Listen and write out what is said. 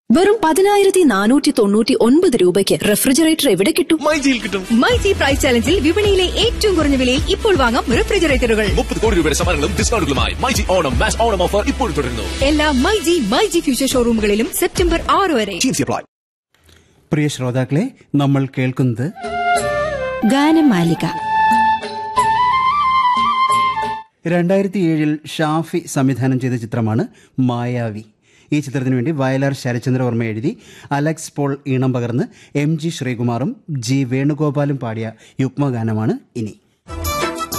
വെറും പതിനായിരത്തി നാനൂറ്റി തൊണ്ണൂറ്റി ഒൻപത് രൂപയ്ക്ക് റെഫ്രിജറേറ്റർ എവിടെ കിട്ടും മൈജിയിൽ കിട്ടും മൈജി പ്രൈസ് ചാലഞ്ചിൽ വിപണിയിലെ ഏറ്റവും കുറഞ്ഞ വിലയിൽ ഇപ്പോൾ വാങ്ങാം റെഫ്രിജറേറ്ററുകൾ മുപ്പത് കോടി രൂപയുടെ സമ്മാനങ്ങളും ഡിസ്കൗണ്ടുകളുമായി മൈജി ഓണം മാസ് ഓണം ഓഫർ ഇപ്പോൾ തുടരുന്നു എല്ലാ മൈജി മൈജി ഫ്യൂച്ചർ ഷോറൂമുകളിലും സെപ്റ്റംബർ ആറ് വരെ ടീംസി അപ്ലൈ പ്രിയ ശ്രോതാക്കളെ നമ്മൾ കേൾക്കുന്നത് ഗാനമാലിക രണ്ടായിരത്തി ഏഴിൽ ഷാഫി സംവിധാനം ചെയ്ത ചിത്രമാണ് മായാവി ഈ ചിത്രത്തിനു വേണ്ടി വയലാർ ശരചന്ദ്രവർമ്മ എഴുതി അലക്സ് പോൾ ഈണം പകർന്ന് എം ജി ശ്രീകുമാറും ജി വേണുഗോപാലും പാടിയ യുഗ്മഗാനമാണ് ഇനി